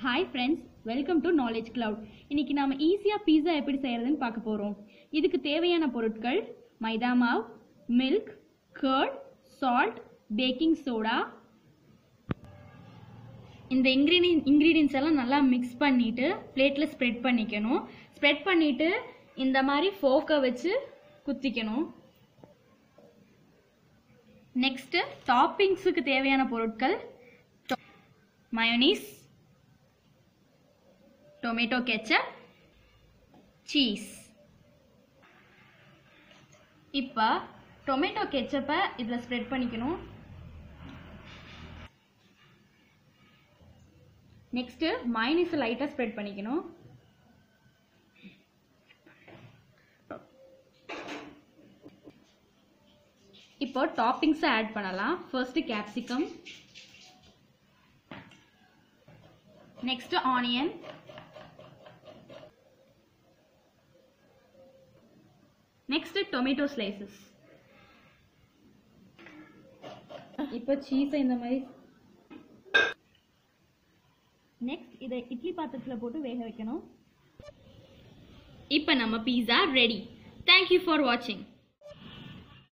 hi friends welcome to knowledge cloud இன்னைக்கு நாம ஈஸியாக பீஸா எப்படி செய்யறதுன்னு பார்க்க போகிறோம் இதுக்கு தேவையான பொருட்கள் மைதா மாவு milk curd salt baking soda இந்த இன்க்ரீடியன் இன்க்ரீடியன்ஸ் எல்லாம் நல்லா மிக்ஸ் பண்ணிட்டு பிளேட்டில் ஸ்ப்ரெட் பண்ணிக்கணும் ஸ்ப்ரெட் பண்ணிட்டு இந்த மாதிரி ஃபோக்கை வச்சு குத்திக்கணும் நெக்ஸ்ட்டு டாப்பிங்ஸுக்கு தேவையான பொருட்கள் மயோனீஸ் டொமேட்டோ கெச்சப் சீஸ் இப்போ டொமேட்டோ கெச்சப்பை இதில் ஸ்ப்ரெட் பண்ணிக்கணும் நெக்ஸ்ட்டு மயனீஸை லைட்டாக ஸ்ப்ரெட் பண்ணிக்கணும் இப்போ டாப்பிங்ஸை ஆட் பண்ணலாம் first capsicum next onion next tomato slices இப்போ சீஸை இந்த மாதிரி நெக்ஸ்ட் இதை இட்லி பாத்திரத்தில் போட்டு வேக வைக்கணும் இப்போ நம்ம பீஸா ரெடி தேங்க்யூ ஃபார் வாட்சிங்